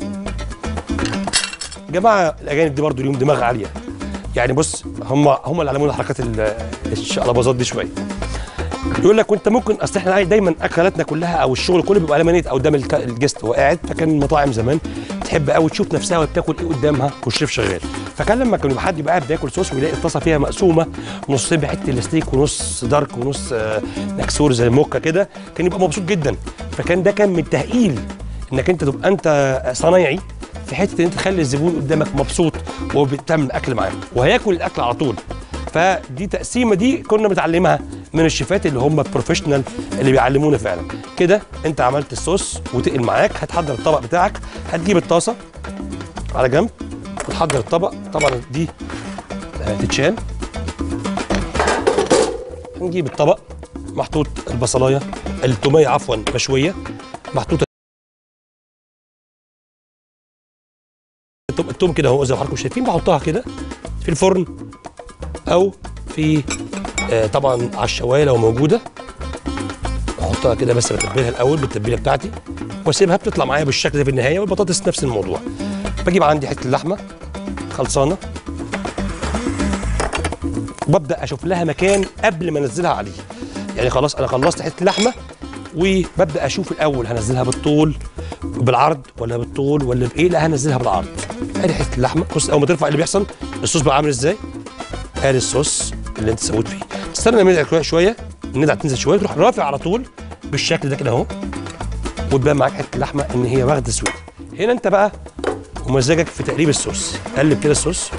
جماعه الاجانب دي برضو ليهم دماغ عاليه يعني بص هم هم اللي علمونا حركات ال- الشقلباظات دي شويه يقول لك وانت ممكن اصل احنا دايما اكلاتنا كلها او الشغل كله بيبقى لمانيت او قدام الك- الجست وهو قاعد فكان المطاعم زمان تحب قوي تشوف نفسها وهي بتاكل ايه قدامها والشيف شغال فكان لما كان يبقى حد يبقى قاعد بياكل صوص ويلاقي الطاسه فيها مقسومه نصين بحته الستيك ونص دارك ونص آه، مكسور زي الموكا كده كان يبقى مبسوط جدا فكان ده كان من التهقيل انك انت تبقى انت صنايعي في حته ان انت تخلي الزبون قدامك مبسوط وهو بتعمل الاكل معاه وهياكل الاكل على طول فدي تقسيمه دي كنا بنتعلمها من الشيفات اللي هم بروفيشنال اللي بيعلمونا فعلا كده انت عملت الصوص وتقل معاك هتحضر الطبق بتاعك هتجيب الطاسه على جنب وتحضر الطبق طبعا دي هتتشال هنجيب الطبق محطوط البصلايه التوميه عفوا مشويه محطوط التوم- التوم كده اهو زي ما حضراتكم شايفين بحطها كده في الفرن او في آه طبعا على الشوايه لو موجوده احطها كده بس بتبلها الاول بالتتبيله بتاعتي واسيبها بتطلع معايا بالشكل ده في النهايه والبطاطس نفس الموضوع بجيب عندي حته اللحمه خلصانه وببدا اشوف لها مكان قبل ما انزلها عليه يعني خلاص انا خلصت حته اللحمه وببدا اشوف الاول هنزلها بالطول بالعرض ولا بالطول ولا بايه لا هنزلها بالعرض ادي حته اللحمه بص اول ما ترفع إيه اللي بيحصل الصوص بقى عامل ازاي ادي الصوص اللي انت سويت فيه تستنى لما يدعك شويه الندعه تنزل شويه تروح رافع على طول بالشكل ده كده اهو وتبان معاك حته اللحمه ان هي واخده سويت هنا انت بقى ومزاجك في تقليب الصوص قلب كده الصوص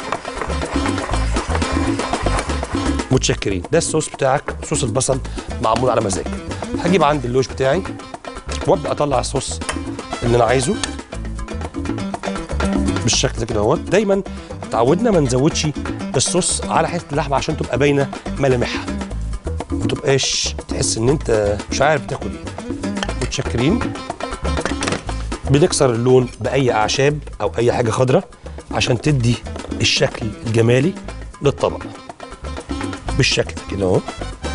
متشكرين ده الصوص بتاعك صوص البصل معمول على مزاجك هجيب عندي اللوش بتاعي وابدا اطلع الصوص اللي انا عايزه بالشكل ده كده اهوت دايما اتعودنا ما نزودش الصوص على حته اللحمه عشان تبقى باينه ملامحها ما تبقاش تحس ان انت مش عارف تاكل ايه متشكرين بنكسر اللون باي اعشاب او اي حاجه خضراء عشان تدي الشكل الجمالي للطبق بالشكل ده كده اهو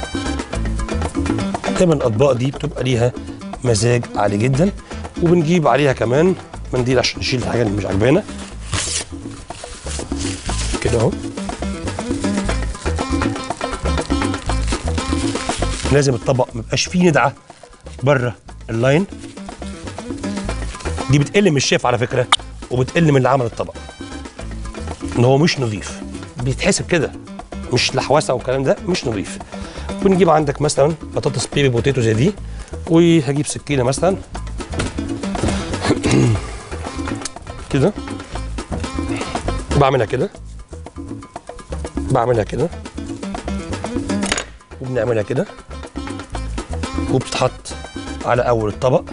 دايما الاطباق دي بتبقى ليها مزاج عالي جدا وبنجيب عليها كمان منديل عشان نشيل الحاجه اللي مش عجبانا كده اهو لازم الطبق ما يبقاش فيه ندعه بره اللاين دي بتقل من الشيف على فكره وبتقل من اللي عمل الطبق ان هو مش نظيف بيتحسب كده مش لحوسه والكلام ده مش نظيف بنجيب عندك مثلا بطاطس بيبي بوتيتو زي دي وهجيب سكينه مثلا كده بعملها كده بعملها كده وبنعملها كده وبتتحط على اول الطبق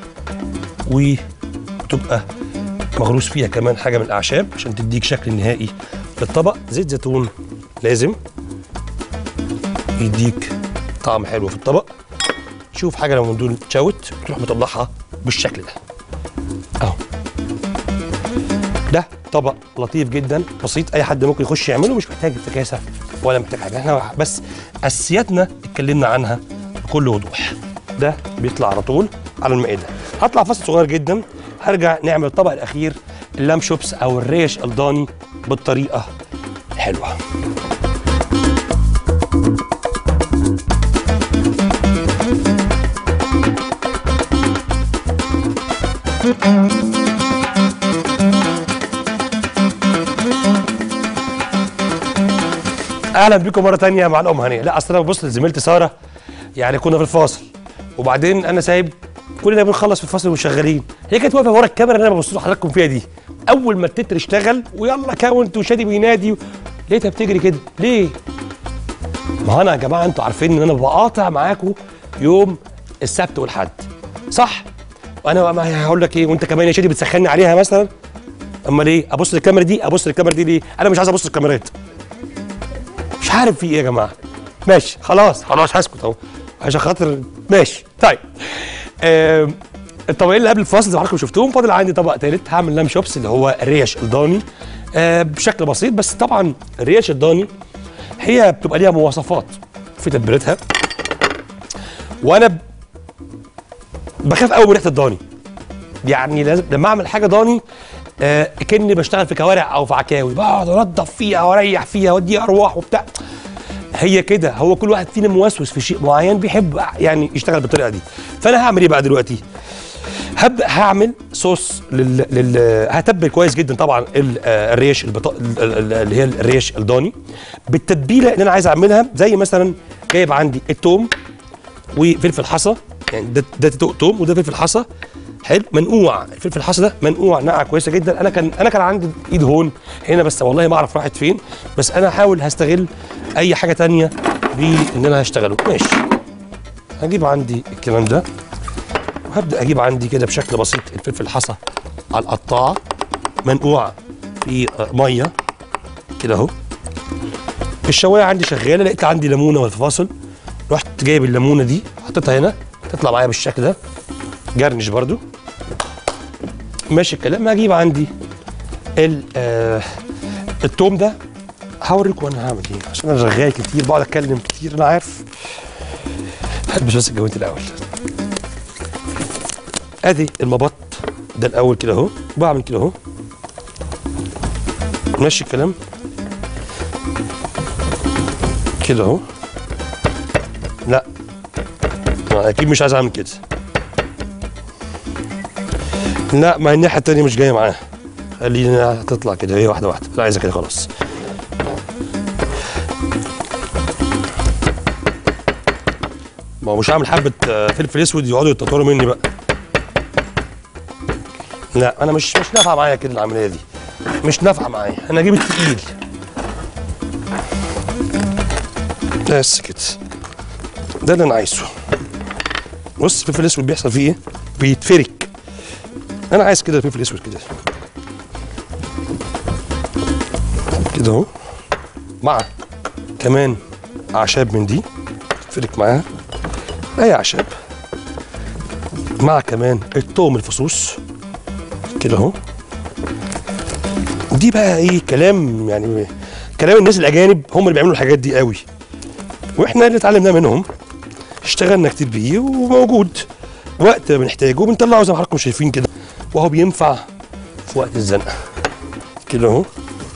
وبتبقى مغروس فيها كمان حاجه من الاعشاب عشان تديك شكل نهائي للطبق زيت زيتون لازم يديك طعم حلو في الطبق شوف حاجه لو من دول تشوت تروح مطلعها بالشكل ده اهو ده طبق لطيف جدا بسيط اي حد ممكن يخش يعمله مش محتاج افتكاسه ولا محتاج حاجه احنا بس اساسياتنا اتكلمنا عنها بكل وضوح ده بيطلع على طول على المائده هطلع فاصل صغير جدا هرجع نعمل الطبق الاخير اللام شوبس او الريش الضاني بالطريقه الحلوه اهلا بكم مره تانية مع الام هنيه لا اصل انا ببص لزميلتي ساره يعني كنا في الفاصل وبعدين انا سايب كلنا بنخلص في الفاصل وشغالين هي كانت واقفه ورا الكاميرا اللي انا ببص لحضراتكم فيها دي اول ما التتر اشتغل ويلا كاونت وشادي بينادي لقيتها بتجري كده ليه ما هو انا يا جماعه انتوا عارفين ان انا بقاطع معاكم يوم السبت والحد صح وانا ما هقول لك ايه وانت كمان يا شادي بتسخني عليها مثلا امال ايه ابص للكاميرا دي ابص للكاميرا دي ليه انا مش عايز ابص للكاميرات مش عارف في ايه يا جماعه ماشي خلاص خلاص هسكت اهو عشان خاطر ماشي طيب آه الطبقين اللي قبل الفاصل زي ما حضراتكم شفتوهم فاضل عندي طبق ثالث هعمل لام شوبس اللي هو الريش الضاني آه بشكل بسيط بس طبعا الريش الضاني هي بتبقى ليها مواصفات في تتبيلتها وانا ب- بخاف قوي من ريحه الضاني يعني لازم لما اعمل حاجه ضاني آه كاني بشتغل في كوارع او في عكاوي بقعد انضف فيها واريح فيها وادي ارواح وبتاع هي كده هو كل واحد فينا موسوس في شيء معين بيحب يعني يشتغل بالطريقه دي فانا هعمل ايه بقى دلوقتي هبدا هعمل صوص لل, لل... هتبل كويس جدا طبعا ال... آه، الريش البطا... ال- ال- اللي هي الريش الضاني بالتتبيله اللي انا عايز اعملها زي مثلا جايب عندي التوم وفلفل حصى يعني ده ده تو- توم وده فلفل حصى حلو منقوع الفلفل الحصى ده منقوع نقعه كويسه جدا انا كان انا كان عندي ايد هون هنا بس والله ما اعرف راحت فين بس انا هحاول هستغل اي حاجه تانية بان انا هشتغله ماشي هجيب عندي الكلام ده وهبدا اجيب عندي كده بشكل بسيط الفلفل الحصى على القطاعه منقوع في آه، ميه كده اهو الشوايه عندي شغاله لقيت عندي ليمونه ولا فاصل رحت جايب الليمونه دي حطيتها هنا تطلع معايا بالشكل ده جرنش برضو ماشي الكلام هجيب عندي ال آه التوم ده هوريكم انا هعمل ايه عشان انا رغاي كتير بقعد اتكلم كتير انا عارف هلبس بس الجوانت الاول ادي المبط ده الاول كده اهو بعمل كده اهو ماشي الكلام كده اهو لا ما اكيد مش عايز اعمل كده لا ما هي الناحيه التانيه مش جايه معاها خلينا تطلع كده هي واحده واحده لا عايزه كده خلاص ما هو مش هعمل حبه آه، فلفل اسود يقعدوا يتطوروا مني بقى لا انا مش مش نافعه معايا كده العمليه دي مش نافعه معايا انا اجيب التقيل بس كده ده اللي انا عايزه بص الفلفل الاسود بيحصل فيه ايه بيتفرك انا عايز كده الفلفل الاسود كده كده اهو مع كمان اعشاب من دي تفرك معاها اي اعشاب مع كمان التوم الفصوص كده اهو دي بقى ايه كلام يعني كلام الناس الاجانب هم اللي بيعملوا الحاجات دي قوي واحنا اللي اتعلمناه منهم اشتغلنا كتير بيه وموجود وقت ما بنحتاجه بنطلعه زي ما حضراتكم شايفين كده وهو بينفع في وقت الزنقه كده اهو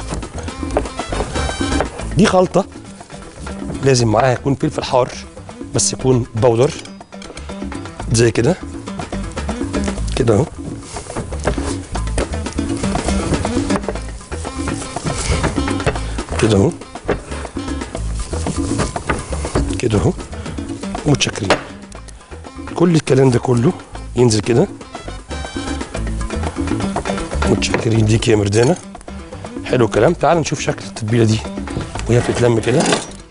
دي خلطه لازم معاها يكون فلفل حار بس يكون بودر زي كده كده اهو كده اهو كده اهو ومتشكرين كل الكلام ده كله ينزل كده متشكرين ليك يا مردانه حلو الكلام تعال نشوف شكل التتبيله دي وهي بتتلم كده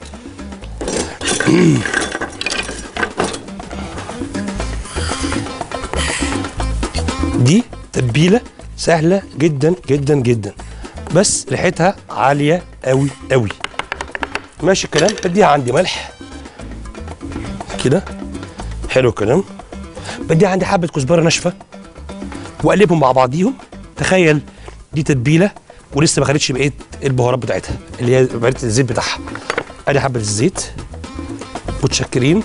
دي تتبيله سهله جدا جدا جدا بس ريحتها عاليه قوي قوي ماشي الكلام بديها عندي ملح كده حلو الكلام بديها عندي حبه كزبره ناشفه واقلبهم مع بعضيهم تخيل دي تتبيله ولسه ما خدتش بقيه البهارات بتاعتها اللي هي بقيه الزيت بتاعها ادي حبه الزيت متشكرين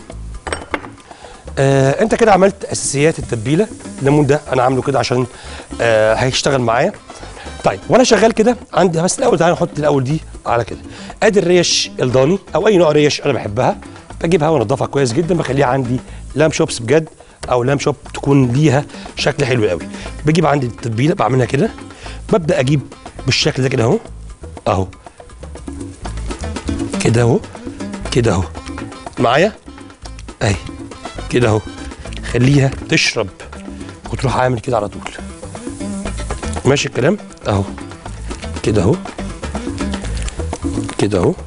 آه انت كده عملت اساسيات التتبيله الليمون ده انا عامله كده عشان آه هيشتغل معايا طيب وانا شغال كده عندي بس الاول تعالى نحط الاول دي على كده ادي الريش الضاني او اي نوع ريش انا بحبها بجيبها وانضفها كويس جدا بخليها عندي لام شوبس بجد او لام شوب تكون ليها شكل حلو قوي بجيب عندي التتبيله بعملها كده ببدا اجيب بالشكل ده كده اهو اهو كده اهو كده اهو معايا اهي كده اهو خليها تشرب وتروح عامل كده على طول ماشي الكلام اهو كده اهو كده اهو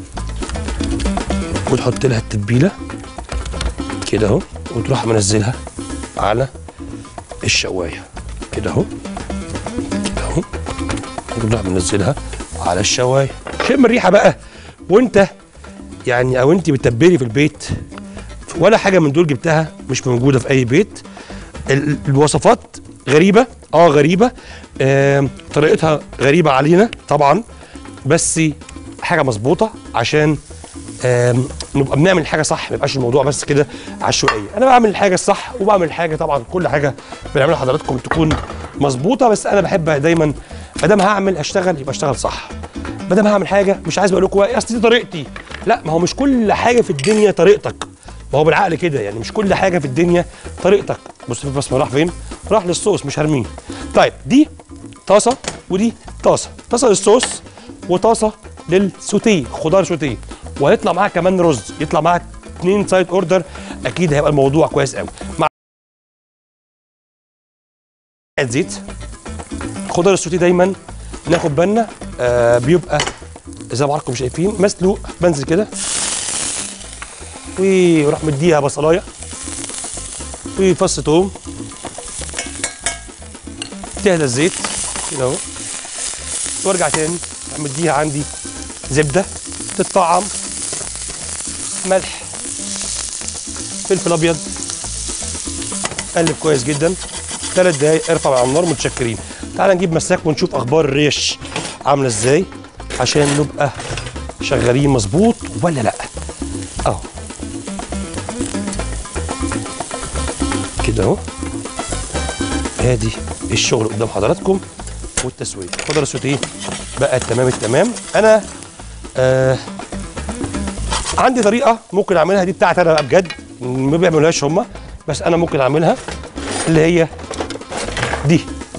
وتحط لها التتبيله كده اهو وتروح منزلها على الشوايه كده اهو كده اهو وتروح منزلها على الشوايه شم الريحه بقى وانت يعني او انت بتتبلي في البيت ولا حاجه من دول جبتها مش موجوده في اي بيت ال- الوصفات غريبه اه غريبه آه طريقتها غريبه علينا طبعا بس حاجه مظبوطه عشان آم، نبقى بنعمل حاجه صح ما يبقاش الموضوع بس كده عشوائيه انا بعمل الحاجه الصح وبعمل الحاجه طبعا كل حاجه بنعملها حضراتكم تكون مظبوطه بس انا بحب دايما ما دام هعمل اشتغل يبقى اشتغل صح ما دام هعمل حاجه مش عايز اقول لكم إيه، اصل دي طريقتي لا ما هو مش كل حاجه في الدنيا طريقتك ما هو بالعقل كده يعني مش كل حاجه في الدنيا طريقتك بص بس ما راح فين راح للصوص مش هرميه طيب دي طاسه ودي طاسه طاسه للصوص وطاسه للسوتيه خضار سوتيه وهيطلع معاها كمان رز يطلع معاها اتنين سايد اوردر اكيد هيبقى الموضوع كويس قوي مع زيت خضار السوتيه دايما ناخد بالنا آه بيبقى زي ما حضراتكم شايفين مسلوق بنزل كده وراح مديها بصلايه وفص توم تهدى الزيت كده اهو وارجع تاني راح مديها عندي زبده تتطعم ملح فلفل ابيض قلب كويس جدا ثلاث دقايق ارفع من على النار متشكرين تعال نجيب مساك ونشوف اخبار الريش عامله ازاي عشان نبقى شغالين مظبوط ولا لا اهو كده اهو ادي الشغل قدام حضراتكم والتسويه خضر السوتيه بقى تمام التمام انا آه عندي طريقه ممكن اعملها دي بتاعتي انا بقى بجد ما بيعملوهاش هم بس انا ممكن اعملها اللي هي دي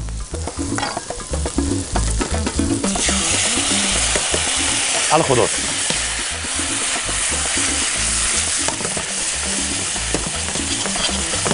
على خضار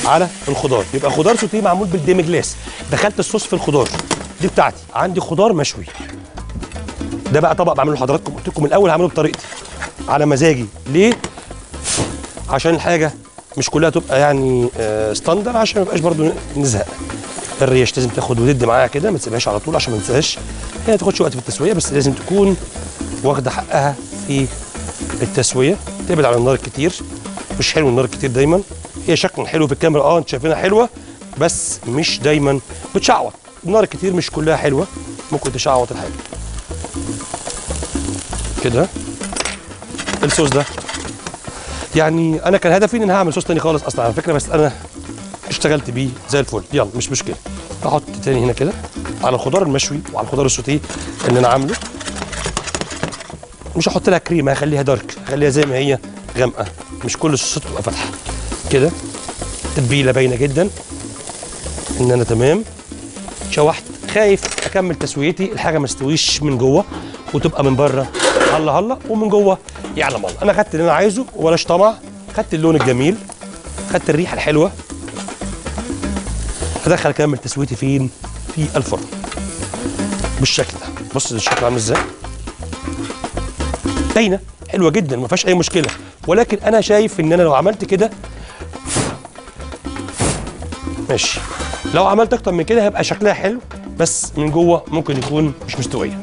على الخضار يبقى خضار سوتيه معمول بالديمي جلاس دخلت الصوص في الخضار دي بتاعتي عندي خضار مشوي ده بقى طبق بعمله لحضراتكم قلت لكم من الاول هعمله بطريقتي على مزاجي ليه عشان الحاجه مش كلها تبقى يعني آه ستاندر عشان ما يبقاش برضو نزهق الريش لازم تاخد وتدي معاها كده ما تسيبهاش على طول عشان ما تنساهاش هي ما تاخدش وقت في التسويه بس لازم تكون واخده حقها في التسويه تبعد عن النار الكتير مش حلو النار الكتير دايما هي شكل حلو في الكاميرا اه انت شايفينها حلوه بس مش دايما بتشعوط النار الكتير مش كلها حلوه ممكن تشعوط الحاجه كده الصوص ده يعني انا كان هدفي ان انا هعمل صوص تاني خالص اصلا على فكره بس انا اشتغلت بيه زي الفل يلا مش مشكله احط تاني هنا كده على الخضار المشوي وعلى الخضار السوتيه اللي انا عامله مش هحط لها كريمه هخليها دارك هخليها زي ما هي غامقه مش كل الصوصات تبقى فاتحه كده تتبيله باينه جدا ان انا تمام شوحت خايف اكمل تسويتي الحاجه ما تستويش من جوه وتبقى من بره هلا هلا ومن جوه يعلم الله انا خدت اللي انا عايزه وبلاش طمع خدت اللون الجميل خدت الريحه الحلوه هدخل اكمل تسويتي فين في الفرن بالشكل ده بص الشكل عامل ازاي باينه حلوه جدا ما فيهاش اي مشكله ولكن انا شايف ان انا لو عملت كده ماشي لو عملت اكتر من كده هيبقى شكلها حلو بس من جوه ممكن يكون مش مستويه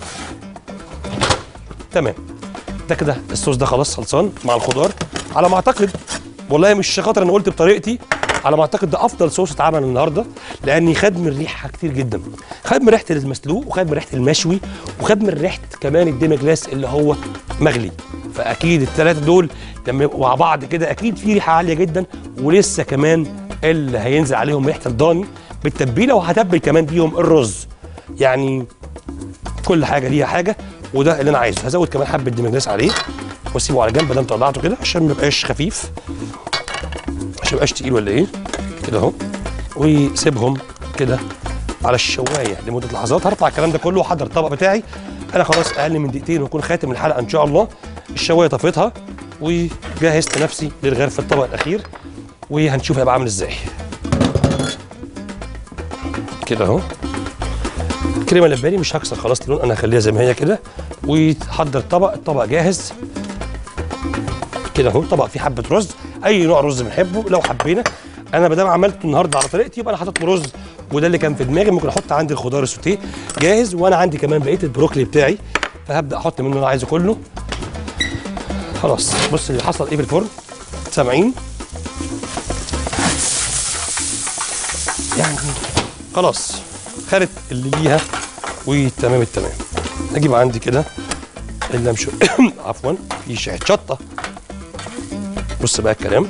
تمام ده كده الصوص ده خلاص خلصان مع الخضار على ما اعتقد والله مش خاطر انا قلت بطريقتي على ما اعتقد ده افضل صوص اتعمل النهارده لاني خد من ريحه كتير جدا خد من ريحه المسلوق وخد من ريحه المشوي وخد من ريحه كمان الديمي جلاس اللي هو مغلي فاكيد الثلاثه دول لما يبقوا مع بعض كده اكيد في ريحه عاليه جدا ولسه كمان اللي هينزل عليهم ريحه الضاني بالتتبيله وهتبل كمان بيهم الرز يعني كل حاجه ليها حاجه وده اللي انا عايزه هزود كمان حبه ديمي جلاس عليه واسيبه على جنب دام طلعته كده عشان ما يبقاش خفيف عشان ما يبقاش تقيل ولا ايه كده اهو وسيبهم كده على الشوايه لمده لحظات هرفع الكلام ده كله واحضر الطبق بتاعي انا خلاص اقل من دقيقتين واكون خاتم الحلقه ان شاء الله الشوايه طفيتها وجهزت نفسي للغرف الطبق الاخير وهنشوف هيبقى عامل ازاي كده اهو الكريمه اللي في بالي مش هكسر خلاص اللون انا هخليها زي ما هي كده وتحضر الطبق الطبق جاهز كده اهو طبق فيه حبه رز اي نوع رز بنحبه لو حبينا انا ما دام عملته النهارده على طريقتي يبقى انا حاطط له رز وده اللي كان في دماغي ممكن احط عندي الخضار السوتيه جاهز وانا عندي كمان بقيه البروكلي بتاعي فهبدا احط منه اللي انا عايزه كله خلاص بص اللي حصل ايه في الفرن سامعين يعني خلاص خدت اللي ليها وتمام التمام اجيب عندي كده اللي مش عفوا في شحه شطه بص بقى الكلام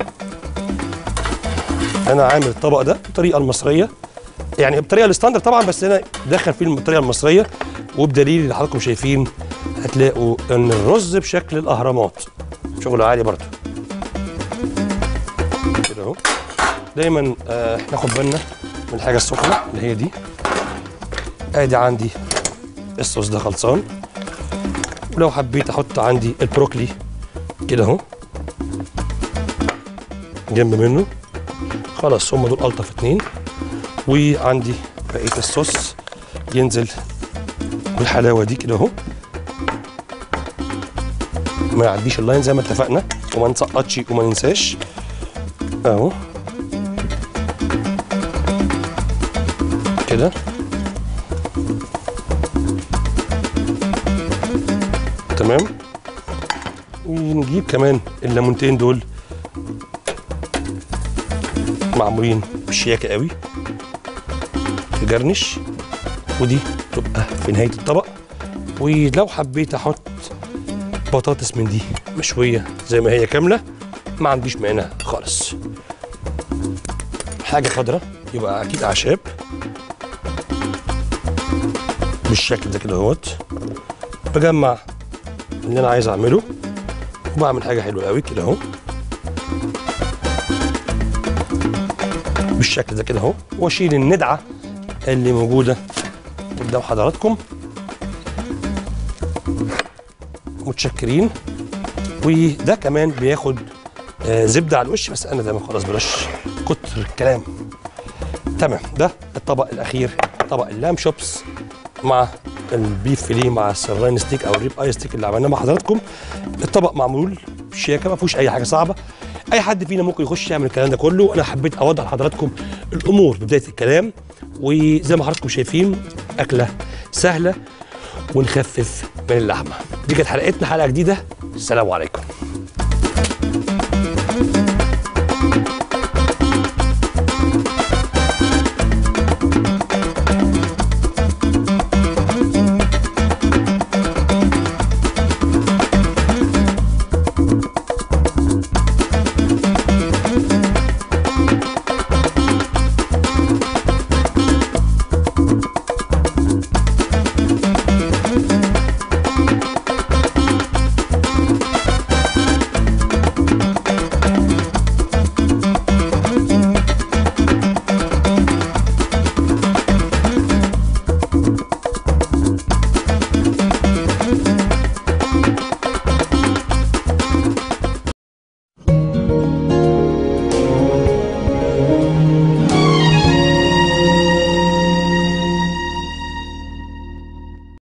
انا عامل الطبق ده بالطريقه المصريه يعني بطريقه الستاندرد طبعا بس انا داخل فيه الطريقه المصريه وبدليل اللي حضراتكم شايفين هتلاقوا ان الرز بشكل الاهرامات شغل عالي برضه كده اهو دايما آه ناخد بالنا من الحاجه السخنه اللي هي دي ادي عندي الصوص ده خلصان ولو حبيت احط عندي البروكلي كده اهو جنب منه خلاص هم دول الطف اتنين وعندي بقيه الصوص ينزل بالحلاوه دي كده اهو ما يعديش اللاين زي ما اتفقنا وما نسقطش وما ننساش اهو كده تمام ونجيب كمان الليمونتين دول معمولين بشياكه قوي تجرنش ودي تبقى في نهايه الطبق ولو حبيت احط بطاطس من دي مشويه زي ما هي كامله ما عنديش مانع خالص حاجه خضراء يبقى اكيد اعشاب بالشكل ده كده اهوت بجمع اللي انا عايز اعمله وبعمل حاجه حلوه قوي كده اهو بالشكل ده كده اهو واشيل الندعه اللي موجوده قدام حضراتكم متشكرين وده كمان بياخد آه زبده على الوش بس انا تمام خلاص بلاش كتر الكلام تمام ده الطبق الاخير طبق اللام شوبس مع البيف فيليه مع السراين ستيك او الريب اي ستيك اللي عملناه مع حضراتكم الطبق معمول شياكه ما فيهوش اي حاجه صعبه اي حد فينا ممكن يخش يعمل الكلام ده كله انا حبيت اوضح لحضراتكم الامور ببدايه الكلام وزي ما حضراتكم شايفين اكله سهله ونخفف من اللحمه دي كانت حلقتنا حلقه جديده السلام عليكم